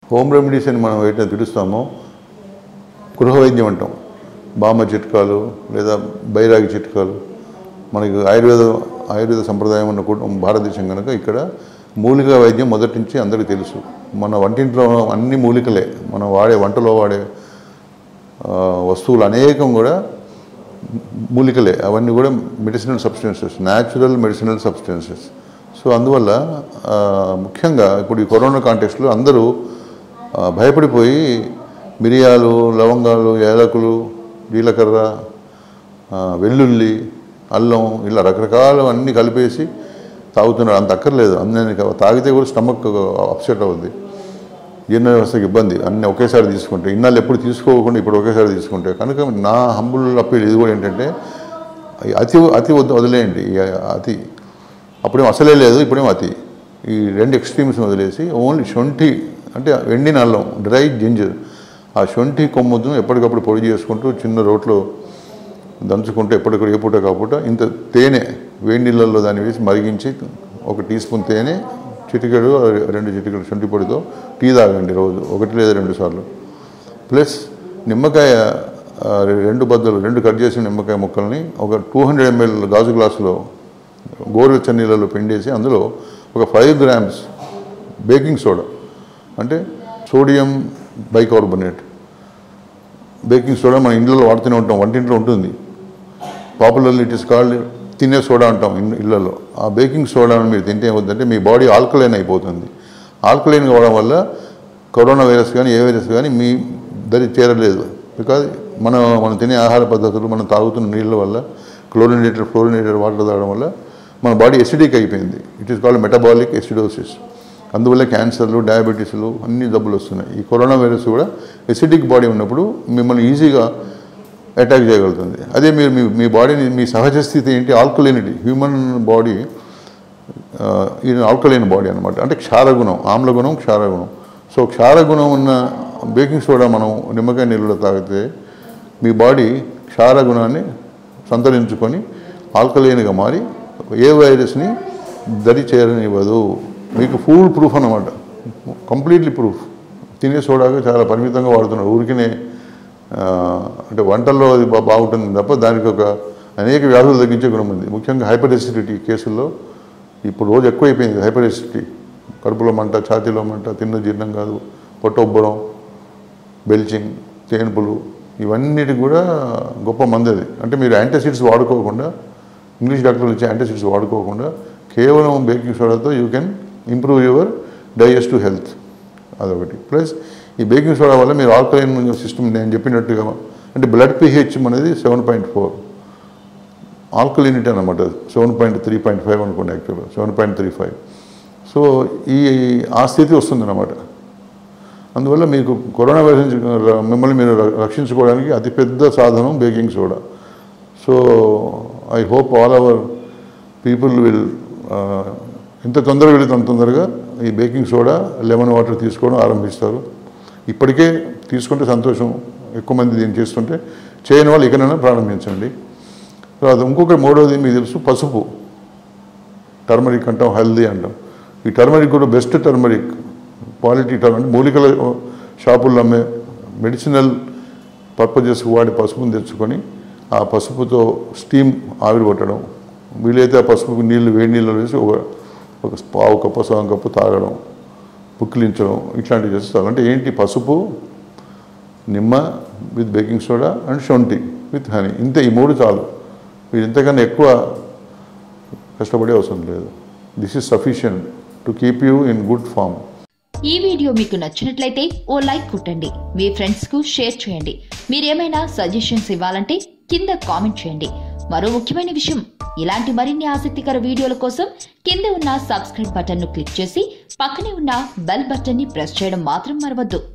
home remedies అని మనం ఏదైతే పిలుస్తామో గృహ వైద్యం అంటాం బామ్మ చిట్కాలు లేదా బైరాగి చిట్కాలు మనకి ఆయుర్వేద ఆయుర్వేద సంప్రదాయం ఉన్న కుటుంబం భారతదేశం కనుక ఇక్కడ మూలిక వైద్యం మొదటి నుంచి అందరికీ తెలుసు మన వంటింట్లో అన్ని మూలికలే మనం వాడే వంటలో వాడే ఆ, వస్తువులు అనేకం కూడా మూలికలే అవన్నీ కూడా medicinal substances natural medicinal substances so అందువల్ల ఆ, ముఖ్యంగా ఇప్పుడు ఈ కరోనా కాంటెక్స్లో అందరూ ఆ, భయపడిపోయి మిరియాలు లవంగాలు ఏలకులు జీలకర్ర ఆ, వెల్లుల్లి అల్లం ఇలా రకరకాలు అన్నీ కలిపేసి తాగుతున్నారు అంత అక్కర్లేదు అన్నీ తాగితే కూడా స్టమక్ అప్సెట్ అవుద్ది జీర్ణ వ్యవస్థకి ఇబ్బంది అన్నీ ఒకేసారి తీసుకుంటే ఇన్నాళ్ళు ఎప్పుడు తీసుకోకుండా ఇప్పుడు ఒకేసారి తీసుకుంటే కనుక నా హంబుల్ అప్పీల్ ఇది కూడా ఏంటంటే ఈ అతి అతి వద్దు వదిలేయండి ఈ అతి అప్పుడేం అసలే లేదు ఇప్పుడేం అతి ఈ రెండు ఎక్స్ట్రీమ్స్ వదిలేసి ఓన్లీ శొంఠి అంటే ఎండిన అల్లం డ్రై జింజర్ ఆ శొంఠి కొమ్మును ఎప్పటికప్పుడు పొడి చేసుకుంటూ చిన్న రోట్లో దంచుకుంటూ ఎప్పటికప్పుడు ఏ పూట కాపూట ఇంత తేనె వేడి నీళ్ళల్లో దాన్ని వేసి మరిగించి ఒక టీ స్పూన్ తేనె చిటికెడు రెండు చిటికెడు శొంఠి పొడితో టీ తాగండి రోజు ఒకటి లేదా రెండు సార్లు ప్లస్ నిమ్మకాయ ఆ, రెండు బద్దలు రెండు కట్ చేసిన నిమ్మకాయ ముక్కల్ని ఒక టూ హండ్రెడ్ ఎంఎల్ గాజు గ్లాసులో గోరువెచ్చని నీళ్ళలో పిండేసి అందులో ఒక ఫైవ్ గ్రామ్స్ బేకింగ్ సోడా అంటే సోడియం బైకార్బోనేట్ బేకింగ్ సోడా మన ఇంట్లో వాడుతూనే ఉంటాం వంటింట్లో ఉంటుంది పాపులర్లీ ఇట్ ఇస్ కాల్డ్ తినే సోడా అంటాం ఇన్- ఇళ్ళలో ఆ బేకింగ్ సోడాను మీరు తింటే ఏమవుతుందంటే మీ బాడీ ఆల్కలైన్ అయిపోతుంది ఆల్కలైన్ కావడం వల్ల కరోనా వైరస్ కానీ ఏ వైరస్ కానీ మీ దరి చేరలేదు బికాజ్ మన మనం తినే ఆహార పద్ధతులు మనం తాగుతున్న నీళ్ళ వల్ల క్లోరినేటెడ్ ఫ్లోరినేటెడ్ వాటర్ తాగడం వల్ల మన బాడీ ఎసిడిక్ అయిపోయింది it is called metabolic acidosis అందువల్ల క్యాన్సర్లు డయాబెటీస్లు అన్ని జబ్బులు వస్తున్నాయి ఈ కరోనా వైరస్ కూడా ఎసిడిక్ బాడీ ఉన్నప్పుడు మిమ్మల్ని ఈజీగా అటాక్ చేయగలుగుతుంది అదే మీరు మీ మీ బాడీని మీ సహజ స్థితి ఏంటి ఆల్కలినిటీ హ్యూమన్ బాడీ ఇది ఆల్కలైన్ బాడీ అనమాట అంటే క్షారగుణం ఆమ్లగుణం క్షారగుణం సో క్షారగుణం ఉన్న బేకింగ్ సోడా మనం నిమ్మకాయ నీళ్ళలో తాగితే మీ బాడీ క్షారగుణాన్ని సంతరించుకొని ఆల్కలైన్గా మారి ఏ వైరస్ని దరి చేరనివ్వదు మీకు ఫుల్ ప్రూఫ్ అన్నమాట కంప్లీట్లీ ప్రూఫ్ తినే సోడాగా చాలా పరిమితంగా వాడుతున్నారు ఊరికినే ఆ, అంటే వంటల్లో అది బా- బాగుంటుంది తప్ప దానికి ఒక అనేక వ్యాధులు తగ్గించే గుణం ఉంది ముఖ్యంగా హైపర్ ఎసిడిటీ కేసుల్లో ఇప్పుడు రోజు ఎక్కువైపోయింది హైపర్ ఎసిడిటీ కడుపులో మంట ఛాతీలో మంట తిన్న జీర్ణం కాదు పొట్టొబ్బరం బెల్చింగ్ తేనుపులు ఇవన్నిటికి కూడా గొప్ప మంది అది అంటే మీరు యాంటాసిడ్స్ వాడుకోకుండా ఇంగ్లీష్ డాక్టర్లు ఇచ్చే యాంటాసిడ్స్ వాడుకోకుండా కేవలం బేకింగ్ సోడాతో you can improve your digestive health అదొకటి ప్లస్ ఈ బేకింగ్ సోడా వల్ల మీరు ఆల్కలైన్ సిస్టమ్ నేను చెప్పినట్టుగా అంటే బ్లడ్ పిహెచ్ అనేది సెవెన్ పాయింట్ ఫోర్ ఆల్కలినిటీ అనమాట seven point three point five అనుకోండి యాక్చువల్గా seven point three five so ఈ ఆ స్థితి వస్తుందన్నమాట అందువల్ల మీకు కరోనా వైరస్ నుంచి ర- మిమ్మల్ని మీరు ర- రక్షించుకోవడానికి అతిపెద్ద సాధనం baking soda so I hope all our people will ఎంత తొందరగా వెళితే అంత తొందరగా ఈ బేకింగ్ సోడా లెమన్ వాటర్ తీసుకోవడం ఆరంభిస్తారు ఇప్పటికే తీసుకుంటే సంతోషం ఎక్కువ మంది దీన్ని చేస్తుంటే చేయని వాళ్ళు ఇకనైనా ప్రారంభించండి తర్వాత ఇంకొక మూడవది మీకు తెలుసు పసుపు టర్మరిక్ అంటాం హెల్దీ అంటాం ఈ టర్మరిక్ కూడా బెస్ట్ టర్మరిక్ క్వాలిటీ టర్మరిక్ మూలికల షాపుల్లో అమ్మే మెడిసినల్ పర్పజెస్ వాడి పసుపుని తెచ్చుకొని ఆ పసుపుతో స్టీమ్ ఆవిరి పట్టడం వీలైతే ఆ పసుపు నీళ్ళు వేడి నీళ్ళు వేసి ఒక ఒక పావు కప్పు సగం కప్పు తాగడం పుక్కిలించడం ఇట్లాంటివి చేస్తారు అంటే ఏంటి పసుపు నిమ్మ విత్ బేకింగ్ సోడా అండ్ శొంఠి విత్ హనీ ఇంతే ఈ మూడు చాలు మీరు ఇంతకన్నా ఎక్కువ కష్టపడే అవసరం లేదు this is sufficient to keep you in good form ఈ వీడియో మీకు నచ్చినట్లయితే ఓ లైక్ కొట్టండి మీ ఫ్రెండ్స్ కు షేర్ చేయండి మీరేమైనా సజెషన్స్ ఇవ్వాలంటే కింద కామెంట్ చేయండి మరో ముఖ్యమైన విషయం ఇలాంటి మరిన్ని ఆసక్తికర వీడియోల కోసం కింద ఉన్న సబ్స్క్రైబ్ బటన్ ను క్లిక్ చేసి పక్కనే ఉన్న బెల్ బటన్ ని ప్రెస్ చేయడం మాత్రం మరవద్దు